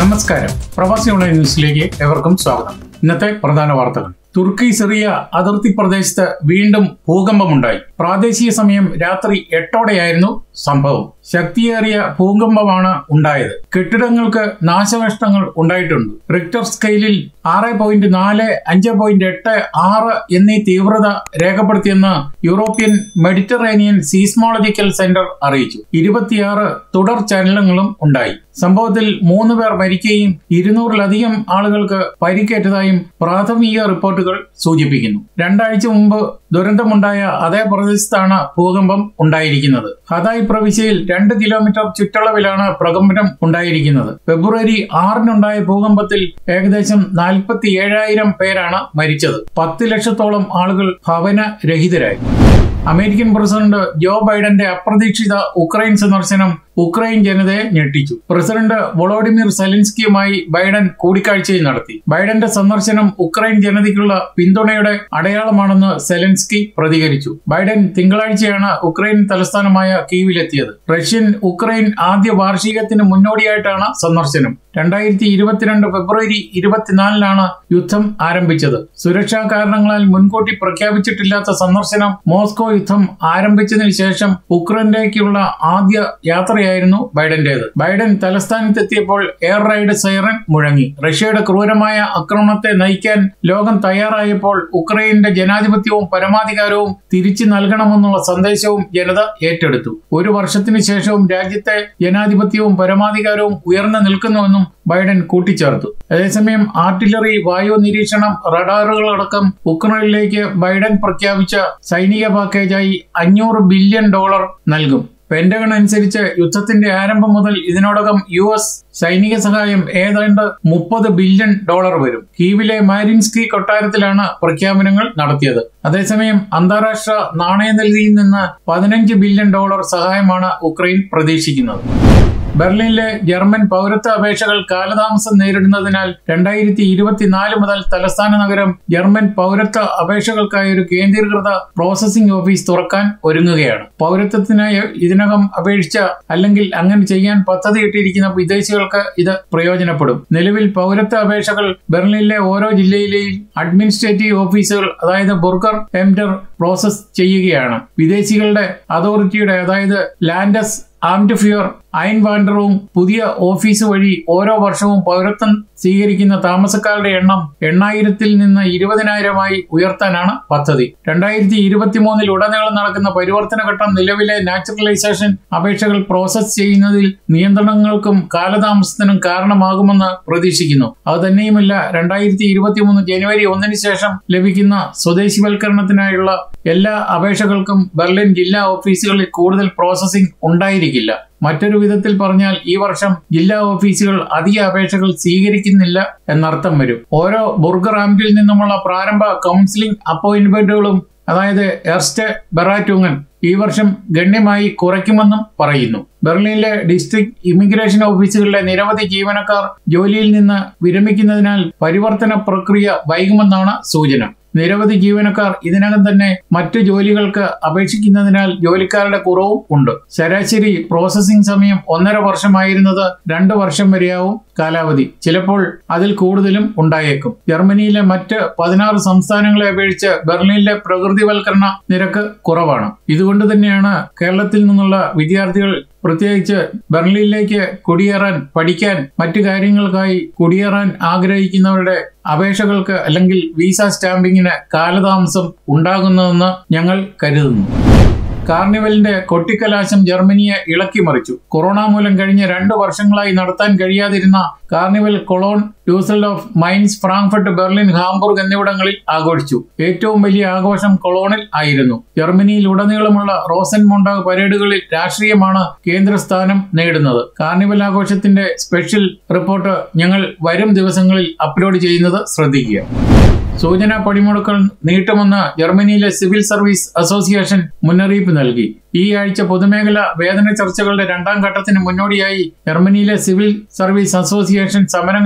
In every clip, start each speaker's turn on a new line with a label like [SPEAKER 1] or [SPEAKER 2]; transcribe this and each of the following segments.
[SPEAKER 1] നമസ്കാരം പ്രവാസി ഓൺലൈൻ ന്യൂസിലേക്ക് എവർക്കും സ്വാഗതം ഇന്നത്തെ പ്രധാന വാർത്തകൾ തുർക്കി സിറിയ അതിർത്തി പ്രദേശത്ത് വീണ്ടും ഭൂകമ്പമുണ്ടായി പ്രാദേശിക സമയം രാത്രി എട്ടോടെയായിരുന്നു സംഭവം ശക്തിയേറിയ ഭൂകമ്പമാണ് ഉണ്ടായത് കെട്ടിടങ്ങൾക്ക് നാശനഷ്ടങ്ങൾ ഉണ്ടായിട്ടുണ്ട് റിക്ടർ സ്കെയിലിൽ ആറ് പോയിന്റ് നാല് അഞ്ച് പോയിന്റ് എട്ട് ആറ് എന്നീ തീവ്രത രേഖപ്പെടുത്തിയെന്ന് യൂറോപ്യൻ മെഡിറ്ററേനിയൻ സീസ്മോളജിക്കൽ സെന്റർ അറിയിച്ചു ഇരുപത്തിയാറ് തുടർ ചലനങ്ങളും ഉണ്ടായി സംഭവത്തിൽ മൂന്ന് പേർ മരിക്കുകയും ഇരുന്നൂറിലധികം ആളുകൾക്ക് പരിക്കേറ്റതായും പ്രാഥമിക റിപ്പോർട്ടുകൾ സൂചിപ്പിക്കുന്നു രണ്ടാഴ്ച മുമ്പ് ദുരന്തമുണ്ടായ അതേ പ്രദേശത്താണ് ഭൂകമ്പം ഉണ്ടായിരിക്കുന്നത് ഹദായ് പ്രവിശ്യയിൽ രണ്ട് കിലോമീറ്റർ ചുറ്റളവിലാണ് പ്രകമ്പനം ഉണ്ടായിരിക്കുന്നത് ഫെബ്രുവരി ആറിനുണ്ടായ ഭൂകമ്പത്തിൽ ഏകദേശം നാൽപ്പത്തി ഏഴായിരം പേരാണ് മരിച്ചത് പത്ത് ലക്ഷത്തോളം ആളുകൾ ഭവനരഹിതരായി അമേരിക്കൻ പ്രസിഡന്റ് ജോ ബൈഡന്റെ അപ്രതീക്ഷിത ഉക്രൈൻ സന്ദർശനം ഉക്രൈൻ ജനതയെ ഞെട്ടിച്ചു പ്രസിഡന്റ് വൊളോഡിമിർ സെലൻസ്കിയുമായി ബൈഡൻ കൂടിക്കാഴ്ചയും നടത്തി ബൈഡന്റെ സന്ദർശനം ഉക്രൈൻ ജനതയ്ക്കുള്ള പിന്തുണയുടെ അടയാളമാണെന്ന് സെലൻസ്കി പ്രതികരിച്ചു ബൈഡൻ തിങ്കളാഴ്ചയാണ് ഉക്രൈൻ തലസ്ഥാനമായ കീവിലെത്തിയത് റഷ്യൻ ഉക്രൈൻ ആദ്യ വാർഷികത്തിന് മുന്നോടിയായിട്ടാണ് സന്ദർശനം രണ്ടായിരത്തി ഇരുപത്തിരണ്ട് ഫെബ്രുവരി ഇരുപത്തിനാലിനാണ് യുദ്ധം ആരംഭിച്ചത് സുരക്ഷാ കാരണങ്ങളാൽ മുൻകൂട്ടി പ്രഖ്യാപിച്ചിട്ടില്ലാത്ത സന്ദർശനം മോസ്കോ യുദ്ധം ആരംഭിച്ചതിന് ശേഷം ഉക്രൈനിലേക്കുള്ള ആദ്യ യാത്രയായിരുന്നു ബൈഡന്റേത് ബൈഡൻ തലസ്ഥാനത്തെത്തിയപ്പോൾ എയർ റൈഡ് സൈറൻ മുഴങ്ങി റഷ്യയുടെ ക്രൂരമായ ആക്രമണത്തെ നയിക്കാൻ ലോകം തയ്യാറായപ്പോൾ ഉക്രൈന്റെ ജനാധിപത്യവും പരമാധികാരവും തിരിച്ചു നൽകണമെന്നുള്ള സന്ദേശവും ജനത ഏറ്റെടുത്തു ഒരു വർഷത്തിനു ശേഷവും രാജ്യത്തെ ജനാധിപത്യവും പരമാധികാരവും ഉയർന്നു നിൽക്കുന്നുവെന്നും ബൈഡൻ കൂട്ടിച്ചേർത്തു അതേസമയം ആർട്ടിലറി വായു നിരീക്ഷണം റഡാറുകളടക്കം ഉക്രൈനിലേക്ക് ബൈഡൻ പ്രഖ്യാപിച്ച സൈനിക പാക്കേജായി അഞ്ഞൂറ് ബില്യൺ ഡോളർ നൽകും പെന്റഗൺ അനുസരിച്ച് യുദ്ധത്തിന്റെ ആരംഭം മുതൽ ഇതിനോടകം യു എസ് സൈനിക സഹായം ഏതാണ്ട് മുപ്പത് ബില്യൺ ഡോളർ വരും കീവിലെ മാരിൻസ്കി കൊട്ടാരത്തിലാണ് പ്രഖ്യാപനങ്ങൾ നടത്തിയത് അതേസമയം അന്താരാഷ്ട്ര നാണയനിധിയിൽ നിന്ന് പതിനഞ്ച് ബില്യൺ ഡോളർ സഹായമാണ് ഉക്രൈൻ പ്രതീക്ഷിക്കുന്നത് ബെർലിനിലെ ജർമ്മൻ പൗരത്വ അപേക്ഷകൾ കാലതാമസം നേരിടുന്നതിനാൽ രണ്ടായിരത്തി ഇരുപത്തിനാല് മുതൽ തലസ്ഥാന നഗരം ജർമ്മൻ പൗരത്വ അപേക്ഷകൾക്കായി ഒരു കേന്ദ്രീകൃത പ്രോസസിംഗ് ഓഫീസ് തുറക്കാൻ ഒരുങ്ങുകയാണ് പൗരത്വത്തിനായി ഇതിനകം അപേക്ഷിച്ച അല്ലെങ്കിൽ അങ്ങനെ ചെയ്യാൻ പദ്ധതിയിട്ടിരിക്കുന്ന വിദേശികൾക്ക് ഇത് പ്രയോജനപ്പെടും നിലവിൽ പൗരത്വ അപേക്ഷകൾ ബെർലിനിലെ ഓരോ ജില്ലയിലെയും അഡ്മിനിസ്ട്രേറ്റീവ് ഓഫീസുകൾ അതായത് ബുർഗർ എംഡർ പ്രോസസ് ചെയ്യുകയാണ് വിദേശികളുടെ അതോറിറ്റിയുടെ അതായത് ലാൻഡസ് ആംഡ് ഫ്യൂർ അയൻ വാണ്ടറും പുതിയ ഓഫീസ് വഴി ഓരോ വർഷവും പൗരത്വം സ്വീകരിക്കുന്ന താമസക്കാരുടെ എണ്ണം എണ്ണായിരത്തിൽ നിന്ന് ഇരുപതിനായിരമായി ഉയർത്താനാണ് പദ്ധതി രണ്ടായിരത്തി ഇരുപത്തിമൂന്നിൽ ഉടനീളം നടക്കുന്ന പരിവർത്തന ഘട്ടം നിലവിലെ നാച്ചുറലൈസേഷൻ അപേക്ഷകൾ പ്രോസസ് ചെയ്യുന്നതിൽ നിയന്ത്രണങ്ങൾക്കും കാലതാമസത്തിനും കാരണമാകുമെന്ന് പ്രതീക്ഷിക്കുന്നു അത് തന്നെയുമല്ല രണ്ടായിരത്തി ഇരുപത്തിമൂന്ന് ജനുവരി ഒന്നിന് ശേഷം ലഭിക്കുന്ന സ്വദേശിവൽക്കരണത്തിനായുള്ള എല്ലാ അപേക്ഷകൾക്കും ബെർലിൻ ജില്ലാ ഓഫീസുകളിൽ കൂടുതൽ പ്രോസസ്സിംഗ് ഉണ്ടായിരിക്കില്ല മറ്റൊരു വിധത്തിൽ പറഞ്ഞാൽ ഈ വർഷം ജില്ലാ ഓഫീസുകൾ അധിക അപേക്ഷകൾ സ്വീകരിക്കുന്നില്ല എന്നർത്ഥം വരും ഓരോ ബുർഗർ ആംപിൽ നിന്നുമുള്ള പ്രാരംഭ കൗൺസിലിംഗ് അപ്പോയിന്റ്മെന്റുകളും അതായത് എർസ്റ്റ് ബെറാറ്റുങ്ങൻ ഈ വർഷം ഗണ്യമായി കുറയ്ക്കുമെന്നും പറയുന്നു ബെർലിനിലെ ഡിസ്ട്രിക്ട് ഇമിഗ്രേഷൻ ഓഫീസുകളിലെ നിരവധി ജീവനക്കാർ ജോലിയിൽ നിന്ന് വിരമിക്കുന്നതിനാൽ പരിവർത്തന പ്രക്രിയ വൈകുമെന്നാണ് സൂചന നിരവധി ജീവനക്കാർ ഇതിനകം തന്നെ മറ്റു ജോലികൾക്ക് അപേക്ഷിക്കുന്നതിനാൽ ജോലിക്കാരുടെ കുറവും ഉണ്ട് ശരാശരി പ്രോസസ്സിംഗ് സമയം ഒന്നര വർഷമായിരുന്നത് രണ്ട് വർഷം വരെയാവും കാലാവധി ചിലപ്പോൾ അതിൽ കൂടുതലും ഉണ്ടായേക്കും ജർമ്മനിയിലെ മറ്റ് പതിനാറ് സംസ്ഥാനങ്ങളെ അപേക്ഷിച്ച് ബെർലിനിലെ പ്രകൃതിവൽക്കരണ നിരക്ക് കുറവാണ് ഇതുകൊണ്ട് തന്നെയാണ് കേരളത്തിൽ നിന്നുള്ള വിദ്യാർത്ഥികൾ പ്രത്യേകിച്ച് ബെർലിനിലേക്ക് കുടിയേറാൻ പഠിക്കാൻ മറ്റു കാര്യങ്ങൾക്കായി കുടിയേറാൻ ആഗ്രഹിക്കുന്നവരുടെ അപേക്ഷകൾക്ക് അല്ലെങ്കിൽ വിസ സ്റ്റാമ്പിങ്ങിന് കാലതാമസം ഉണ്ടാകുന്നതെന്ന് ഞങ്ങൾ കരുതുന്നു കാർണിവലിന്റെ കൊട്ടിക്കലാശം ജർമ്മനിയെ ഇളക്കിമറിച്ചു കൊറോണ മൂലം കഴിഞ്ഞ രണ്ട് വർഷങ്ങളായി നടത്താൻ കഴിയാതിരുന്ന carnival Cologne Düsseldorf Mainz Frankfurt Berlin Hamburg എന്നിവിടങ്ങളിൽ ആഘോഷിച്ചു ഏറ്റവും വലിയ ആഘോഷം കൊളോണിൽ ആയിരുന്നു ജർമ്മനിയിൽ ഉടനീളമുള്ള റോസൻ മൊണ്ടാഗ് പരേഡുകളിൽ രാഷ്ട്രീയമാണ് കേന്ദ്രസ്ഥാനം നേടുന്നത് കാർണിവൽ ആഘോഷത്തിന്റെ സ്പെഷ്യൽ റിപ്പോർട്ട് ഞങ്ങൾ വരും ദിവസങ്ങളിൽ അപ്ലോഡ് ചെയ്യുന്നത് ശ്രദ്ധിക്കുക സൂചനാ പണിമുടക്കൾ നീട്ടുമെന്ന് ജർമ്മനിയിലെ സിവിൽ സർവീസ് അസോസിയേഷൻ മുന്നറിയിപ്പ് നൽകി ഈ ആഴ്ച പൊതുമേഖല വേതന ചർച്ചകളുടെ രണ്ടാം ഘട്ടത്തിന് മുന്നോടിയായി ജർമ്മനിയിലെ സിവിൽ സർവീസ് അസോസിയേഷൻ സമരങ്ങൾ നീട്ടുമെന്ന്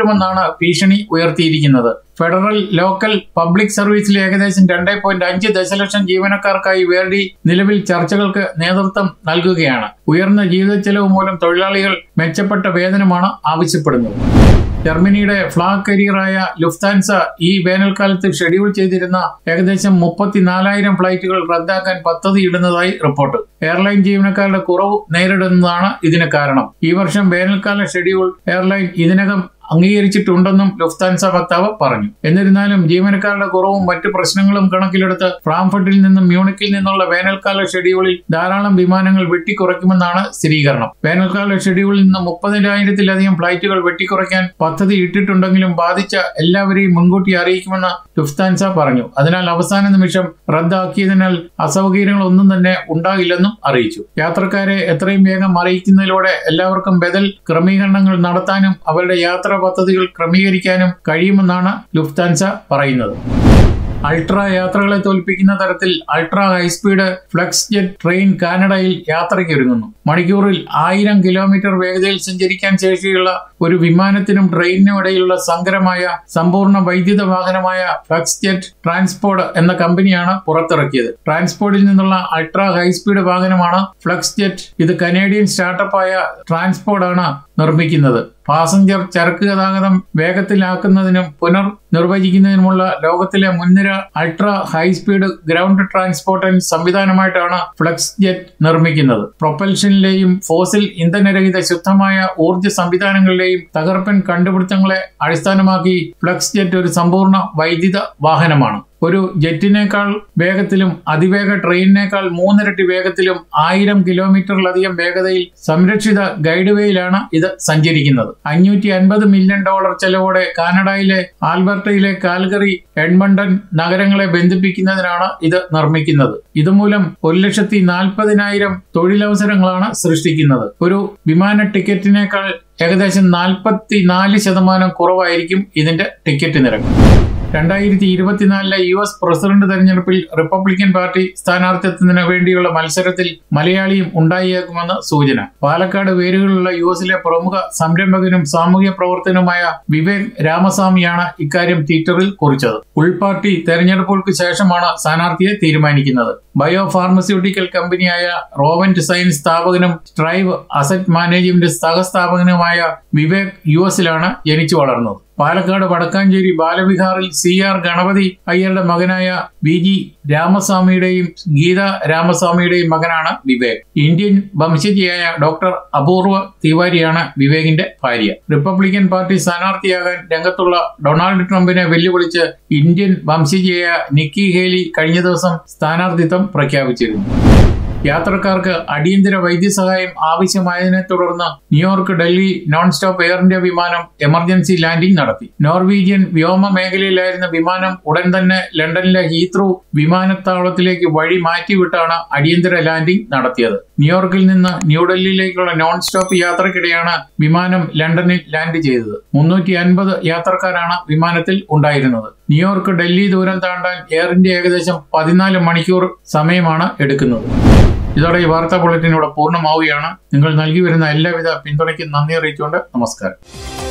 [SPEAKER 1] നീട്ടുമെന്നാണ് ഭീഷണി ഉയർത്തിയിരിക്കുന്നത് ഫെഡറൽ ലോക്കൽ പബ്ലിക് സർവീസിലെ ഏകദേശം രണ്ട് പോയിന്റ് അഞ്ച് ദശലക്ഷം ജീവനക്കാർക്കായി വേർഡി നിലവിൽ ചർച്ചകൾക്ക് നേതൃത്വം നൽകുകയാണ് ഉയർന്ന ജീവിത ചെലവ് മൂലം തൊഴിലാളികൾ മെച്ചപ്പെട്ട വേതനമാണ് ആവശ്യപ്പെടുന്നത് ജർമ്മനിയുടെ ഫ്ലാഗ് കരിയറായ ലുഫ്താൻസ ഈ വേനൽക്കാലത്ത് ഷെഡ്യൂൾ ചെയ്തിരുന്ന ഏകദേശം മുപ്പത്തിനാലായിരം ഫ്ലൈറ്റുകൾ റദ്ദാക്കാൻ പദ്ധതിയിടുന്നതായി റിപ്പോർട്ട് എയർലൈൻ ജീവനക്കാരുടെ കുറവ് നേരിടുന്നതാണ് ഇതിന് കാരണം ഈ വർഷം വേനൽക്കാല ഷെഡ്യൂൾ എയർലൈൻ ഇതിനകം അംഗീകരിച്ചിട്ടുണ്ടെന്നും ലുഫ്താൻസ വക്താവ് പറഞ്ഞു എന്നിരുന്നാലും ജീവനക്കാരുടെ കുറവും മറ്റു പ്രശ്നങ്ങളും കണക്കിലെടുത്ത് ഫ്രാങ്ക്ഫർട്ടിൽ നിന്നും മ്യൂണിക്കിൽ നിന്നുള്ള വേനൽക്കാല ഷെഡ്യൂളിൽ ധാരാളം വിമാനങ്ങൾ വെട്ടിക്കുറയ്ക്കുമെന്നാണ് സ്ഥിരീകരണം വേനൽക്കാല ഷെഡ്യൂളിൽ നിന്ന് മുപ്പതിനായിരത്തിലധികം ഫ്ലൈറ്റുകൾ വെട്ടിക്കുറയ്ക്കാൻ പദ്ധതി ഇട്ടിട്ടുണ്ടെങ്കിലും ബാധിച്ച എല്ലാവരെയും മുൻകൂട്ടി അറിയിക്കുമെന്ന് ലുഫ്താൻസ പറഞ്ഞു അതിനാൽ അവസാന നിമിഷം റദ്ദാക്കിയതിനാൽ അസൗകര്യങ്ങളൊന്നും തന്നെ ഉണ്ടാകില്ലെന്നും അറിയിച്ചു യാത്രക്കാരെ എത്രയും വേഗം അറിയിക്കുന്നതിലൂടെ എല്ലാവർക്കും ബദൽ ക്രമീകരണങ്ങൾ നടത്താനും അവരുടെ യാത്രാ പദ്ധതികൾ ക്രമീകരിക്കാനും കഴിയുമെന്നാണ് ലുഫ്താൻസ പറയുന്നത് അൾട്രാ യാത്രകളെ തോൽപ്പിക്കുന്ന തരത്തിൽ ultra high speed flux jet train കാനഡയിൽ യാത്രയ്ക്കൊരുങ്ങുന്നു മണിക്കൂറിൽ ആയിരം കിലോമീറ്റർ വേഗതയിൽ സഞ്ചരിക്കാൻ ശേഷിയുള്ള ഒരു വിമാനത്തിനും ട്രെയിനിനും ഇടയിലുള്ള സങ്കരമായ സമ്പൂർണ്ണ വൈദ്യുത വാഹനമായ ഫ്ലക്സ് ജെറ്റ് ട്രാൻസ്പോർട്ട് എന്ന കമ്പനിയാണ് പുറത്തിറക്കിയത് ട്രാൻസ്പോർട്ടിൽ നിന്നുള്ള അൾട്രാ ഹൈസ്പീഡ് വാഹനമാണ് ഫ്ലക്സ് ജെറ്റ് ഇത് കനേഡിയൻ സ്റ്റാർട്ടപ്പായ ട്രാൻസ്പോർട്ടാണ് നിർമ്മിക്കുന്നത് പാസഞ്ചർ ചരക്ക് ഗതാഗതം വേഗത്തിലാക്കുന്നതിനും പുനർ നിർവചിക്കുന്നതിനുമുള്ള ലോകത്തിലെ മുൻനിര അൾട്രാ ഹൈസ്പീഡ് ഗ്രൗണ്ട് ട്രാൻസ്പോർട്ടൻ സംവിധാനമായിട്ടാണ് ഫ്ലക്സ് ജെറ്റ് നിർമ്മിക്കുന്നത് പ്രൊപ്പൽഷനിലെയും ഫോസിൽ ഇന്ധനരഹിത ശുദ്ധമായ ഊർജ്ജ സംവിധാനങ്ങളിലെയും തകർപ്പൻ കണ്ടുപിടുത്തങ്ങളെ അടിസ്ഥാനമാക്കി ഫ്ലക്സ് ജെറ്റ് ഒരു സമ്പൂർണ്ണ വൈദ്യുത വാഹനമാണ് ഒരു ജെറ്റിനേക്കാൾ വേഗത്തിലും അതിവേഗ ട്രെയിനിനേക്കാൾ മൂന്നിരട്ടി വേഗത്തിലും ആയിരം കിലോമീറ്ററിലധികം വേഗതയിൽ സംരക്ഷിത ഗൈഡ്വേയിലാണ് ഇത് സഞ്ചരിക്കുന്നത് അഞ്ഞൂറ്റി അൻപത് മില്യൺ ഡോളർ ചെലവോടെ കാനഡയിലെ ആൽബർട്ടയിലെ കാൽഗറി എഡ്മണ്ടൺ നഗരങ്ങളെ ബന്ധിപ്പിക്കുന്നതിനാണ് ഇത് നിർമ്മിക്കുന്നത് ഇതുമൂലം ഒരു ലക്ഷത്തി നാൽപ്പതിനായിരം തൊഴിലവസരങ്ങളാണ് സൃഷ്ടിക്കുന്നത് ഒരു വിമാന ടിക്കറ്റിനേക്കാൾ ഏകദേശം നാൽപ്പത്തി നാല് ശതമാനം കുറവായിരിക്കും ഇതിന്റെ ടിക്കറ്റ് നിരക്ക് രണ്ടായിരത്തി ഇരുപത്തിനാലിലെ യു എസ് പ്രസിഡന്റ് തെരഞ്ഞെടുപ്പിൽ റിപ്പബ്ലിക്കൻ പാർട്ടി സ്ഥാനാർത്ഥിത്വത്തിന് വേണ്ടിയുള്ള മത്സരത്തിൽ മലയാളിയും ഉണ്ടായേക്കുമെന്ന് സൂചന പാലക്കാട് വേരുകളുള്ള യു എസിലെ പ്രമുഖ സംരംഭകനും സാമൂഹ്യ പ്രവർത്തനവുമായ വിവേക് രാമസ്വാമിയാണ് ഇക്കാര്യം ട്വിറ്ററിൽ കുറിച്ചത് ഉൾപാർട്ടി തെരഞ്ഞെടുപ്പുകൾക്ക് ശേഷമാണ് സ്ഥാനാർത്ഥിയെ തീരുമാനിക്കുന്നത് ബയോ ഫാർമസ്യൂട്ടിക്കൽ കമ്പനിയായ റോവന്റ് സയൻസ് സ്ഥാപകനും സ്ട്രൈവ് അസറ്റ് മാനേജ്മെന്റ് സഹസ്ഥാപകനുമായ വിവേക് യു എസിലാണ് ജനിച്ചു വളർന്നത് പാലക്കാട് വടക്കാഞ്ചേരി ബാലവിഹാറിൽ സി ആർ ഗണപതി അയ്യരുടെ മകനായ വി ജി രാമസ്വാമിയുടെയും ഗീത രാമസ്വാമിയുടെയും മകനാണ് വിവേക് ഇന്ത്യൻ വംശജിയായ ഡോക്ടർ അപൂർവ തിവാരിയാണ് വിവേകിന്റെ ഭാര്യ റിപ്പബ്ലിക്കൻ പാർട്ടി സ്ഥാനാർത്ഥിയാകാൻ രംഗത്തുള്ള ഡൊണാൾഡ് ട്രംപിനെ വെല്ലുവിളിച്ച് ഇന്ത്യൻ വംശജിയായ നിക്കി ഹേലി കഴിഞ്ഞ ദിവസം സ്ഥാനാർത്ഥിത്വം പ്രഖ്യാപിച്ചിരുന്നു യാത്രക്കാർക്ക് അടിയന്തര വൈദ്യസഹായം ആവശ്യമായതിനെ തുടർന്ന് New York Delhi non stop air India വിമാനം എമർജൻസി ലാൻഡിംഗ് നടത്തി നോർവീജിയൻ വ്യോമ മേഖലയിലായിരുന്ന വിമാനം ഉടൻ തന്നെ ലണ്ടനിലെ ഹീത്രൂ വിമാനത്താവളത്തിലേക്ക് വഴി മാറ്റിവിട്ടാണ് അടിയന്തര ലാൻഡിംഗ് നടത്തിയത് ന്യൂയോർക്കിൽ നിന്ന് ന്യൂഡൽഹിയിലേക്കുള്ള നോൺ സ്റ്റോപ്പ് യാത്രക്കിടെയാണ് വിമാനം ലണ്ടനിൽ ലാൻഡ് ചെയ്തത് മുന്നൂറ്റി അൻപത് യാത്രക്കാരാണ് വിമാനത്തിൽ ഉണ്ടായിരുന്നത് ന്യൂയോർക്ക് ഡൽഹി ദൂരം താണ്ടാൻ എയർ ഇന്ത്യ ഏകദേശം പതിനാല് മണിക്കൂർ സമയമാണ് എടുക്കുന്നത് ഇതോടെ ഈ വാർത്താ ബുള്ളറ്റിൻ ഇവിടെ പൂർണ്ണമാവുകയാണ് നിങ്ങൾ നൽകി വരുന്ന എല്ലാവിധ പിന്തുണയ്ക്കും നന്ദി അറിയിച്ചുകൊണ്ട് നമസ്കാരം